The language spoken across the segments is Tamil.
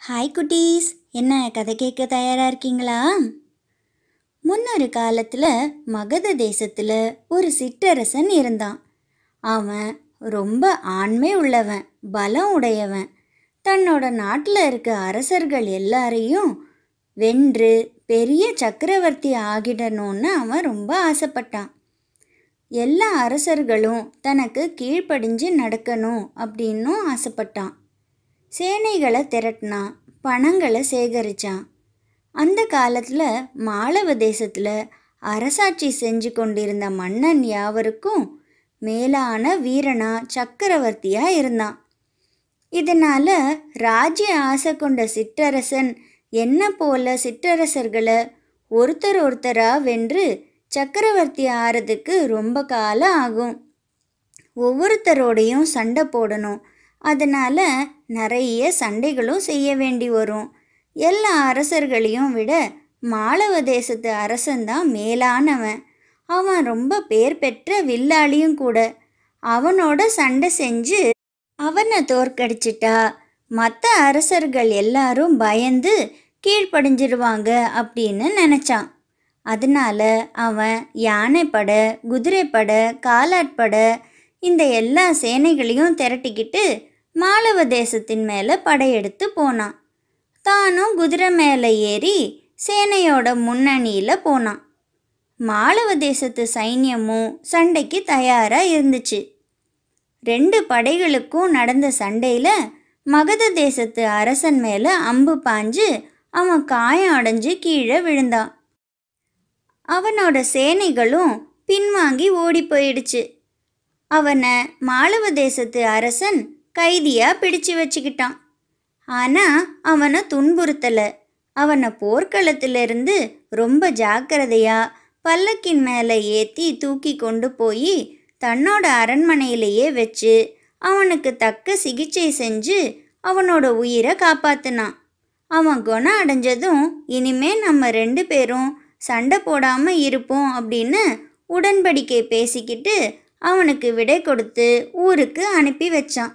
ஹாய் குட்டீஸ் என்ன கதை கேட்க தயாராக இருக்கீங்களா முன்னொரு காலத்தில் மகத தேசத்தில் ஒரு சிற்றரசன் இருந்தான் அவன் ரொம்ப ஆண்மை உள்ளவன் பலம் உடையவன் தன்னோட நாட்டில் இருக்க அரசர்கள் எல்லாரையும் வென்று பெரிய சக்கரவர்த்தி ஆகிடணும்னு அவன் ரொம்ப ஆசைப்பட்டான் எல்லா அரசர்களும் தனக்கு கீழ்ப்படிஞ்சு நடக்கணும் அப்படின்னும் ஆசைப்பட்டான் சேனைகளை திரட்டினான் பணங்களை சேகரிச்சான் அந்த காலத்தில் மாளவ தேசத்தில் அரசாட்சி செஞ்சு கொண்டிருந்த மன்னன் யாவருக்கும் மேலான வீரனா சக்கரவர்த்தியா இருந்தான் இதனால ராஜ்ய ஆசை கொண்ட சிற்றரசன் என்ன போல சிற்றரசர்களை ஒருத்தர் ஒருத்தரா வென்று சக்கரவர்த்தி ஆறதுக்கு ரொம்ப காலம் ஆகும் ஒவ்வொருத்தரோடையும் சண்டை போடணும் அதனால் நிறைய சண்டைகளும் செய்ய வேண்டி வரும் எல்லா அரசர்களையும் விட மாளவ தேசத்து அரசன்தான் மேலானவன் அவன் ரொம்ப பேர் பெற்ற வில்லாளியும் கூட அவனோட சண்டை செஞ்சு அவனை தோற்கடிச்சிட்டா மற்ற அரசர்கள் எல்லாரும் பயந்து கீழ்ப்படிஞ்சிடுவாங்க அப்படின்னு நினச்சான் அதனால அவன் யானைப்படை குதிரைப்படை காலாட்படை இந்த எல்லா சேனைகளையும் திரட்டிக்கிட்டு மாளவ தேசத்தின் மேலே படையெடுத்து போனான் தானும் குதிரை மேலே ஏறி சேனையோட முன்னணியில் போனான் மாளவ தேசத்து சைன்யமும் சண்டைக்கு தயாராக இருந்துச்சு ரெண்டு படைகளுக்கும் நடந்த சண்டையில் மகத தேசத்து அரசன் மேலே அம்பு பாஞ்சு அவன் காயம் அடைஞ்சு கீழே விழுந்தான் அவனோட சேனைகளும் பின்வாங்கி ஓடி போயிடுச்சு அவனை மாளவ தேசத்து அரசன் கைதியா பிடிச்சு வச்சுக்கிட்டான் ஆனா அவனை துன்புறுத்தலை அவனை போர்க்களத்திலிருந்து ரொம்ப ஜாக்கிரதையா பல்லக்கின் மேலே ஏற்றி தூக்கி கொண்டு போய் தன்னோட அரண்மனையிலேயே வச்சு அவனுக்கு தக்க சிகிச்சை செஞ்சு அவனோட உயிரை காப்பாத்தினான் அவன் குணம் அடைஞ்சதும் இனிமே நம்ம ரெண்டு பேரும் சண்டை போடாம இருப்போம் அப்படின்னு உடன்படிக்கை பேசிக்கிட்டு அவனுக்கு விடை கொடுத்து ஊருக்கு அனுப்பி வச்சான்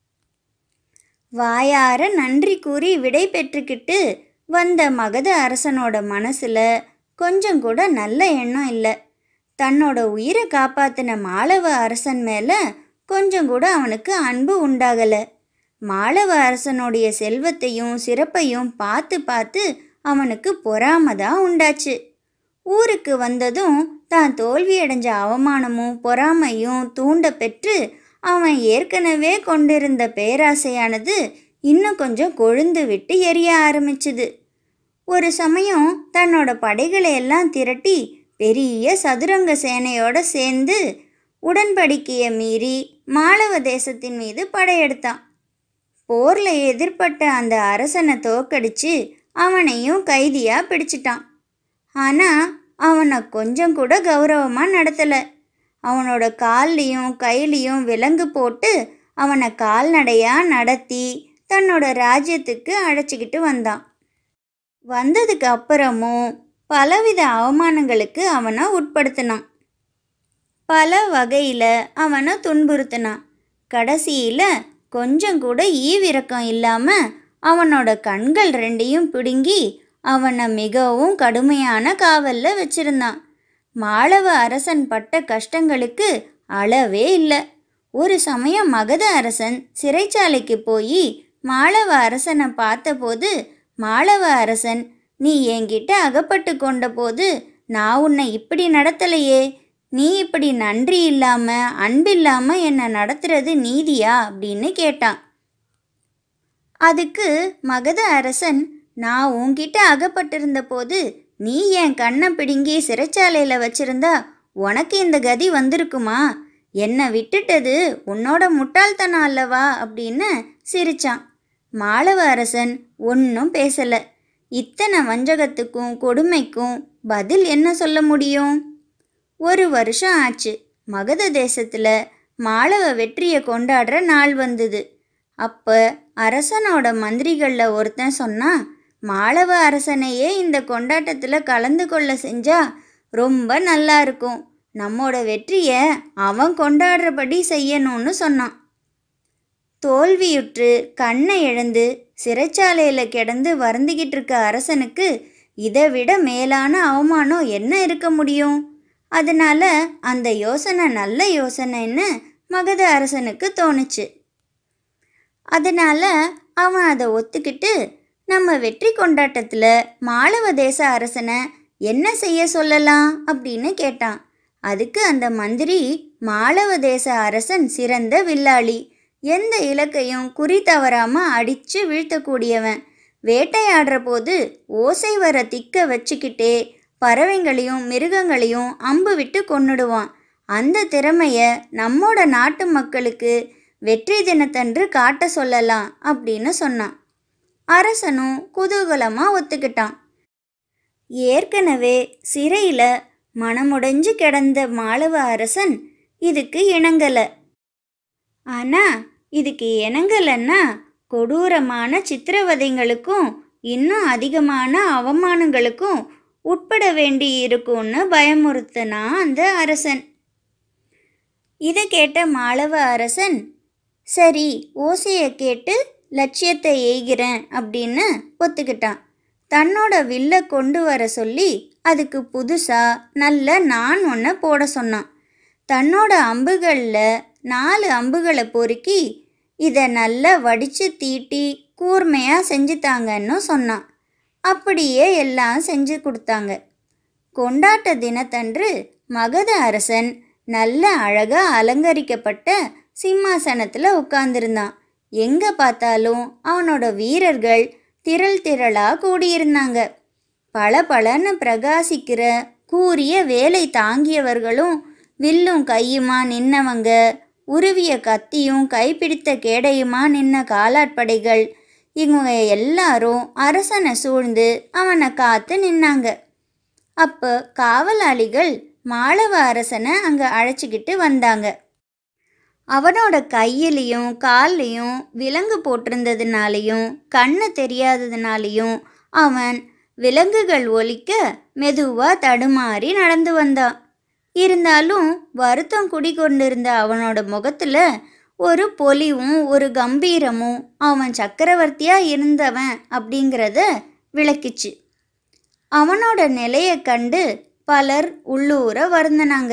வாயார நன்றி கூறி விடை பெற்றுக்கிட்டு வந்த மகத அரசனோட மனசுல கொஞ்சம் கூட நல்ல எண்ணம் இல்லை தன்னோட உயிரை காப்பாத்தின மாளவ அரசன் மேல கொஞ்சம் கூட அவனுக்கு அன்பு உண்டாகலை மாளவ அரசனுடைய செல்வத்தையும் சிறப்பையும் பார்த்து பார்த்து அவனுக்கு பொறாம தான் உண்டாச்சு ஊருக்கு வந்ததும் தான் தோல்வியடைஞ்ச அவமானமும் பொறாமையும் தூண்ட பெற்று அவன் ஏற்கனவே கொண்டிருந்த பேராசையானது இன்னும் கொஞ்சம் கொழுந்து விட்டு எரிய ஆரம்பிச்சுது ஒரு சமயம் தன்னோட படைகளை எல்லாம் திரட்டி பெரிய சதுரங்க சேனையோட சேர்ந்து உடன்படிக்கையை மீறி மாளவ தேசத்தின் மீது படையெடுத்தான் போரில் எதிர்ப்பட்ட அந்த அரசனை தோக்கடிச்சு அவனையும் கைதியா பிடிச்சிட்டான் ஆனால் அவனை கொஞ்சம் கூட கௌரவமாக நடத்தலை அவனோட கால்லையும் கையிலையும் விலங்கு போட்டு அவனை கால்நடையாக நடத்தி தன்னோட ராஜ்யத்துக்கு அழைச்சிக்கிட்டு வந்தான் வந்ததுக்கு அப்புறமும் பலவித அவமானங்களுக்கு அவனை உட்படுத்தினான் பல வகையில் அவனை துன்புறுத்தினான் கடைசியில் கொஞ்சம் கூட ஈவிரக்கம் இல்லாமல் அவனோட கண்கள் ரெண்டையும் பிடுங்கி அவனை மிகவும் கடுமையான காவலில் வச்சிருந்தான் மாளவ அரசன் பட்ட கஷ்டங்களுக்கு அளவே இல்லை ஒரு சமயம் மகத அரசன் சிறைச்சாலைக்கு போய் மாளவ அரசனை பார்த்தபோது மாளவ அரசன் நீ என்கிட்ட அகப்பட்டு கொண்டபோது நான் உன்னை இப்படி நடத்தலையே நீ இப்படி நன்றி இல்லாம அன்பில்லாம என்னை நடத்துறது நீதியா அப்படின்னு கேட்டான் அதுக்கு மகத அரசன் நான் உன்கிட்ட அகப்பட்டிருந்த போது நீ என் கண்ணை பிடுங்கி சிறைச்சாலையில் வச்சிருந்தா உனக்கு இந்த கதி வந்திருக்குமா என்னை விட்டுட்டது உன்னோட முட்டாள்தனம் அல்லவா அப்படின்னு சிரிச்சான் மாளவ அரசன் ஒன்றும் பேசலை இத்தனை வஞ்சகத்துக்கும் கொடுமைக்கும் பதில் என்ன சொல்ல முடியும் ஒரு வருஷம் ஆச்சு மகத தேசத்தில் மாளவ வெற்றியை கொண்டாடுற நாள் வந்தது அப்போ அரசனோட மந்திரிகளில் ஒருத்தன் சொன்னான் மாளவ அரசனையே இந்த கொண்டாட்டத்தில் கலந்து கொள்ள செஞ்சா ரொம்ப நல்லா இருக்கும் நம்மோட வெற்றியை அவன் கொண்டாடுறபடி செய்யணும்னு சொன்னான் தோல்வியுற்று கண்ணை இழந்து சிறைச்சாலையில் கிடந்து வருந்திக்கிட்டு இருக்க அரசனுக்கு இதை விட மேலான அவமானம் என்ன இருக்க முடியும் அதனால அந்த யோசனை நல்ல யோசனைன்னு மகத அரசனுக்கு தோணுச்சு அதனால அவன் அதை ஒத்துக்கிட்டு நம்ம வெற்றி கொண்டாட்டத்தில் மாளவ தேச அரசனை என்ன செய்ய சொல்லலாம் அப்படின்னு கேட்டான் அதுக்கு அந்த மந்திரி மாளவ தேச அரசன் சிறந்த வில்லாளி எந்த இலக்கையும் குறி தவறாம அடிச்சு வீழ்த்தக்கூடியவன் வேட்டையாடுற போது ஓசை வர திக்க வச்சுக்கிட்டே பறவைங்களையும் மிருகங்களையும் அம்பு விட்டு கொன்னுடுவான் அந்த திறமைய நம்மோட நாட்டு மக்களுக்கு வெற்றி தினத்தன்று காட்ட சொல்லலாம் அப்படின்னு சொன்னான் அரசனும் குதூகலமா ஒத்துக்கிட்டான் ஏற்கனவே சிறையில மனமுடைஞ்சு கிடந்த மாளவ அரசன் இதுக்கு இணங்கல ஆனா இதுக்கு இணங்கலன்னா கொடூரமான சித்திரவதைகளுக்கும் இன்னும் அதிகமான அவமானங்களுக்கும் உட்பட வேண்டி இருக்கும்னு பயமுறுத்தினா அந்த அரசன் இதை கேட்ட மாளவ அரசன் சரி ஓசையை கேட்டு லட்சியத்தை எய்கிறேன் அப்படின்னு ஒத்துக்கிட்டான் தன்னோட வில்ல கொண்டு வர சொல்லி அதுக்கு புதுசா நல்ல நான் ஒன்றை போட சொன்னான் தன்னோட அம்புகளில் நாலு அம்புகளை பொறுக்கி இதை நல்லா வடித்து தீட்டி கூர்மையாக செஞ்சு தாங்கன்னு சொன்னான் அப்படியே எல்லாம் செஞ்சு கொடுத்தாங்க கொண்டாட்ட தினத்தன்று மகத அரசன் நல்ல அழகா அலங்கரிக்கப்பட்ட சிம்மாசனத்தில் உட்கார்ந்திருந்தான் எங்கே பார்த்தாலும் அவனோட வீரர்கள் திரள் திரளா கூடியிருந்தாங்க பல பலன்னு பிரகாசிக்கிற கூரிய வேலை தாங்கியவர்களும் வில்லும் கையுமா நின்னவங்க உருவிய கத்தியும் கைப்பிடித்த கேடையுமா நின்ன காலாட்படைகள் இவங்க எல்லாரும் அரசனை சூழ்ந்து அவனை காத்து நின்னாங்க அப்போ காவலாளிகள் மாளவ அரசனை அங்கே அழைச்சிக்கிட்டு வந்தாங்க அவனோட கையிலையும் கால்லையும் விலங்கு போட்டிருந்ததுனாலையும் கண்ணு தெரியாததுனாலையும் அவன் விலங்குகள் ஒலிக்க மெதுவா தடுமாறி நடந்து வந்தான் இருந்தாலும் வருத்தம் குடிகொண்டிருந்த அவனோட முகத்துல ஒரு பொலிவும் ஒரு கம்பீரமும் அவன் சக்கரவர்த்தியா இருந்தவன் அப்படிங்கிறத விளக்கிச்சு அவனோட நிலையை கண்டு பலர் உள்ளூர வருந்தினாங்க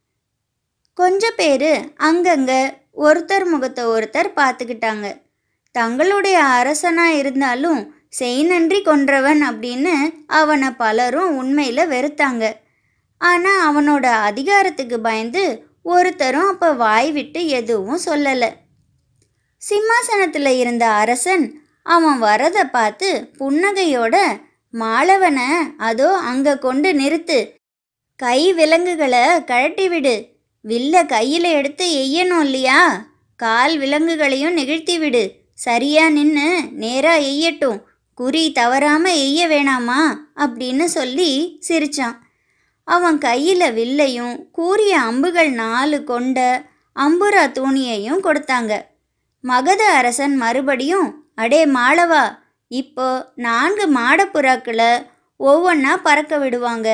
கொஞ்ச பேர் அங்கங்க ஒருத்தர் முகத்தை ஒருத்தர் பார்த்துக்கிட்டாங்க தங்களுடைய அரசனா இருந்தாலும் செய் நன்றி கொன்றவன் அப்படின்னு அவனை பலரும் உண்மையில் வெறுத்தாங்க ஆனால் அவனோட அதிகாரத்துக்கு பயந்து ஒருத்தரும் அப்போ வாய் விட்டு எதுவும் சொல்லலை சிம்மாசனத்தில் இருந்த அரசன் அவன் வரதை பார்த்து புன்னகையோட மாளவனை அதோ அங்கே கொண்டு நிறுத்து கை விலங்குகளை கழட்டி விடு வில்ல கையில் எடுத்து எய்யணும் இல்லையா கால் விலங்குகளையும் நிகழ்த்தி விடு சரியா நின்று நேரா எய்யட்டும் குறி தவறாம எய்ய வேணாமா அப்படின்னு சொல்லி சிரிச்சான் அவன் கையில் வில்லையும் கூரிய அம்புகள் நாலு கொண்ட அம்புரா தூணியையும் கொடுத்தாங்க மகத அரசன் மறுபடியும் அடே மாளவா இப்போ நான்கு மாடப்புறாக்களை ஒவ்வொன்றா பறக்க விடுவாங்க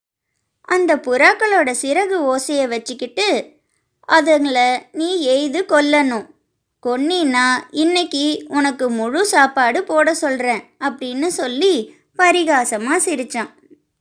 அந்த புறாக்களோட சிறகு ஓசையை வச்சுக்கிட்டு அதுங்களை நீ எய்து கொல்லணும் கொன்னினா இன்னைக்கு உனக்கு முழு சாப்பாடு போட சொல்கிறேன் அப்படின்னு சொல்லி பரிகாசமாக சிரிச்சான்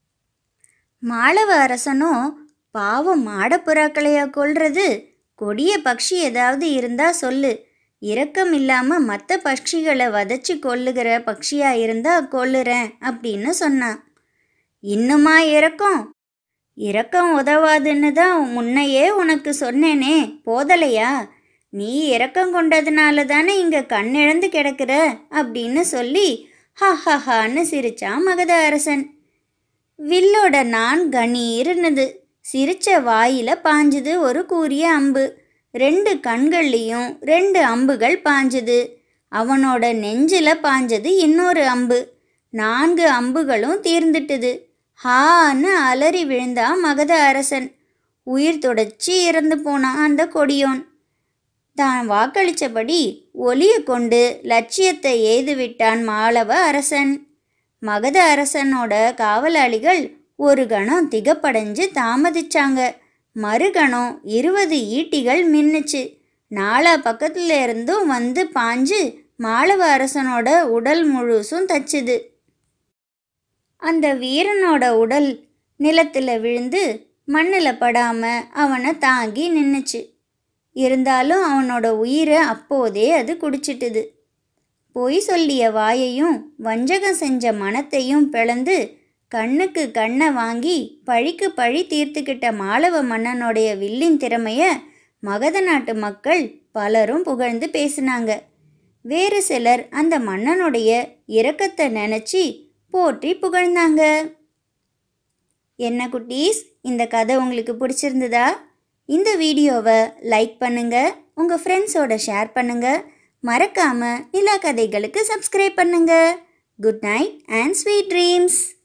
மாளவ அரசனும் பாவம் மாடப்புறாக்களையா கொல்றது கொடிய பட்சி ஏதாவது இருந்தா சொல்லு இரக்கம் இல்லாம மற்ற பட்சிகளை வதச்சி கொல்லுகிற பட்சியா இருந்தா கொல்லுறேன் அப்படின்னு சொன்னான் இன்னுமா இரக்கம் இரக்கம் உதவாதுன்னு தான் முன்னையே உனக்கு சொன்னேனே போதலையா நீ இரக்கம் கொண்டதுனால தானே இங்க கண்ணிழந்து கிடக்கிற அப்படின்னு சொல்லி ஹா ஹா ஹான்னு சிரிச்சான் மகத அரசன் வில்லோட நான் கணீர்னுது சிரிச்ச வாயில பாஞ்சுது ஒரு கூரிய அம்பு ரெண்டு கண்கள்லேயும் ரெண்டு அம்புகள் பாஞ்சுது அவனோட நெஞ்சில பாஞ்சது இன்னொரு அம்பு நான்கு அம்புகளும் தீர்ந்துட்டுது ஹான்னு அலறி விழுந்தான் மகத அரசன் உயிர் தொடச்சி இறந்து போனான் அந்த கொடியோன் தான் வாக்களித்தபடி ஒலிய கொண்டு லட்சியத்தை எய்து விட்டான் மாளவ அரசன் மகத அரசனோட காவலாளிகள் ஒரு கணம் திகப்படைஞ்சு தாமதிச்சாங்க மறுகணம் இருபது ஈட்டிகள் மின்னுச்சு நாலா பக்கத்துல இருந்தும் வந்து பாஞ்சு மாளவ அரசனோட உடல் முழுசும் தச்சுது அந்த வீரனோட உடல் நிலத்தில் விழுந்து மண்ணில் படாம அவனை தாங்கி நின்னுச்சு இருந்தாலும் அவனோட உயிரை அப்போதே அது குடிச்சிட்டுது பொய் சொல்லிய வாயையும் வஞ்சகம் செஞ்ச மனத்தையும் பிளந்து கண்ணுக்கு கண்ணை வாங்கி பழிக்கு பழி தீர்த்துக்கிட்ட மாளவ மன்னனுடைய வில்லின் திறமைய மகத நாட்டு மக்கள் பலரும் புகழ்ந்து பேசினாங்க வேறு சிலர் அந்த மன்னனுடைய இரக்கத்தை நினச்சி போற்றி புகழ்ந்தாங்க என்ன குட்டீஸ் இந்த கதை உங்களுக்கு பிடிச்சிருந்ததா இந்த வீடியோவை லைக் பண்ணுங்க உங்கள் ஃப்ரெண்ட்ஸோட ஷேர் பண்ணுங்க மறக்காம நிலா கதைகளுக்கு சப்ஸ்கிரைப் பண்ணுங்க good night and sweet dreams